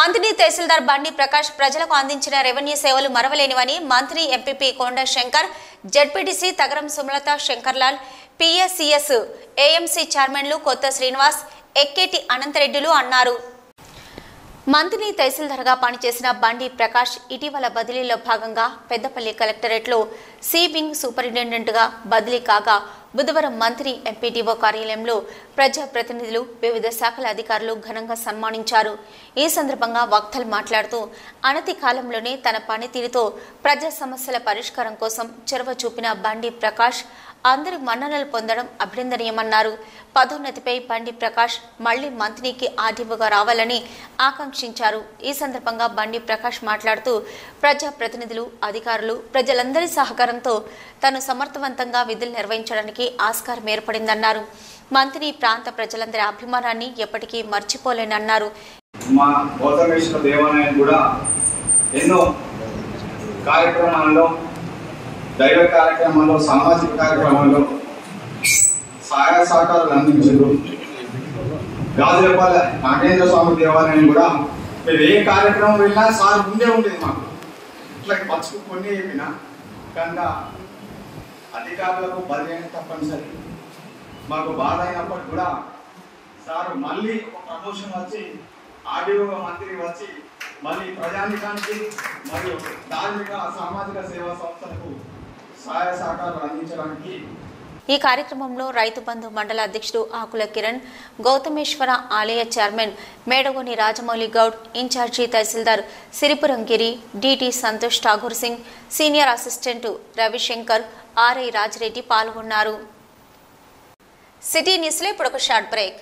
మంత్రి తహసీల్దార్ బండి ప్రకాష్ ప్రజలకు అందించిన రెవెన్యూ సేవలు మరవలేనివని మంత్రి MPP Konda Shankar ZPTC Tagaram Sumalatha Shankarlal PSCS AMC చైర్మన్లు కొత్త శ్రీనివాస్ ఎక్కేటి అనంతరెడ్డిలు అన్నారు మంత్రి తహసీల్దార్గా పనిచేసిన బండి ప్రకాష్ ఇటీవల బదిలీలో భాగంగా పెద్దపల్లి కలెక్టరేట్లో సి వింగ్ సూపరింటెండెంట్గా బదిలీ కాగా బుధవారం మంత్రి ఎంపీటీఓ కార్యాలయంలో ప్రజాప్రతినిధులు వివిధ శాఖల అధికారులు ఘనంగా సన్మానించారు ఈ సందర్భంగా వక్తల్ మాట్లాడుతూ అనతి కాలంలోనే తన పనితీరుతో ప్రజా సమస్యల పరిష్కారం కోసం చొరవ చూపిన బండి ప్రకాష్ అందరి మన్ననలు పొందడం అభినందనీయమన్నారు పదోన్నతిపై బండి ప్రకాష్ మళ్లీ మంత్రికి ఆర్డీఓగా రావాలని ఆకాంక్షించారు ఈ సందర్భంగా బండి ప్రకాష్ మాట్లాడుతూ ప్రజా ప్రతినిధులు అధికారులు ప్రజలందరి సహకారంతో తను సమర్థవంతంగా విధులు నిర్వహించడానికి ఆస్కారం ఏర్పడిందన్నారు మంత్రి ప్రాంత ప్రజలందరి అభిమానాన్ని ఎప్పటికీ మర్చిపోలేనన్నారు మా గౌతమేశ్వర దేవాలయం కూడా ఎన్నో కార్యక్రమాల్లో దైవ కార్యక్రమాల్లో సామాజిక కార్యక్రమాల్లో సహాయ సహకారాలు అందించారు గాజులపల్లి నాగేంద్ర స్వామి దేవాలయం కూడా మేము ఏ కార్యక్రమం వెళ్ళినా సార్ ముందే ఉండేది మాకు ఇట్లా పచ్చుకు కొన్ని చెప్పిన కనుక అధికారులకు బదిలీ తప్పనిసరి మాకు బాధ అయినప్పటికీ కూడా సార్ మళ్ళీ ఒక ప్రమోషన్ వచ్చి ఆర్డీఓ మంత్రి వచ్చి మళ్ళీ ప్రజానికానికి మరియు ధార్మిక సామాజిక సేవా సంస్థలకు సహాయ సహకారాలు అందించడానికి ఈ కార్యక్రమంలో రైతు బంధు మండల అధ్యక్షుడు ఆకుల కిరణ్ గౌతమేశ్వర ఆలయ chairman Medagoni Rajamouli Goud incharge tahsildar Siripuram Giri DT Santosh Thakur Singh senior assistant Ravishankar RI Rajireddy పాల్గొన్నారు సిటీ న్యూస్లో ఇప్పుడు ఒక షార్ట్ బ్రేక్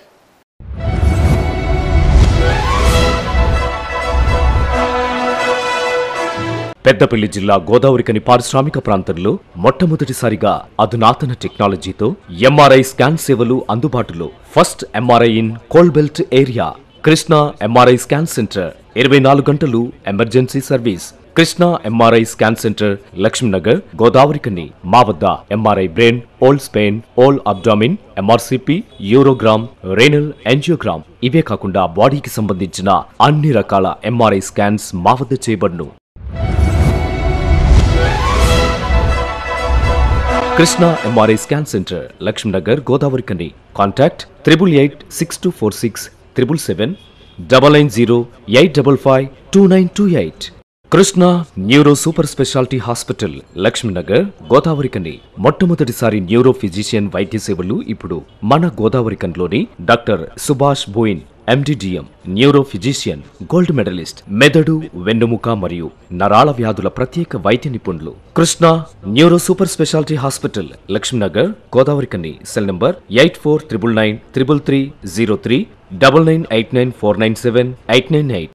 పెద్దపల్లి జిల్లా గోదావరికని పారిశ్రామిక ప్రాంతంలో మొట్టమొదటిసారిగా అధునాతన టెక్నాలజీతో ఎంఆర్ఐ స్కాన్ సేవలు అందుబాటులో first MRI in coal belt area Krishna MRI scan centre ఇరవై నాలుగు గంటలు emergency service Krishna MRI scan centre Lakshminagar Godavarikhani మా వద్ద MRI brain whole spine whole abdomen MRCP urogram renal angiogram ఇవే కాకుండా బాడీకి సంబంధించిన అన్ని రకాల ఎంఆర్ఐ స్కాన్స్ మా వద్ద చేయబడును Krishna MRI scan centre Lakshminagar Godavarikhani contact triple eight six two four six triple seven double nine zero eight double five two nine two eight Krishna neuro super speciality hospital Lakshminagar Godavarikhani మొట్టమొదటిసారి న్యూరో ఫిజిషియన్ వైద్య సేవలు ఇప్పుడు మన గోదావరి కన్లోని doctor Subhash Boin MD DM neuro physician gold medalist మెదడు వెన్నుముక మరియు నరాల వ్యాధుల ప్రత్యేక వైద్య నిపుణులు Krishna neuro super speciality hospital Lakshminagar Godavari కని cell number eight four triple nine triple three zero three double nine eight nine four nine seven eight nine eight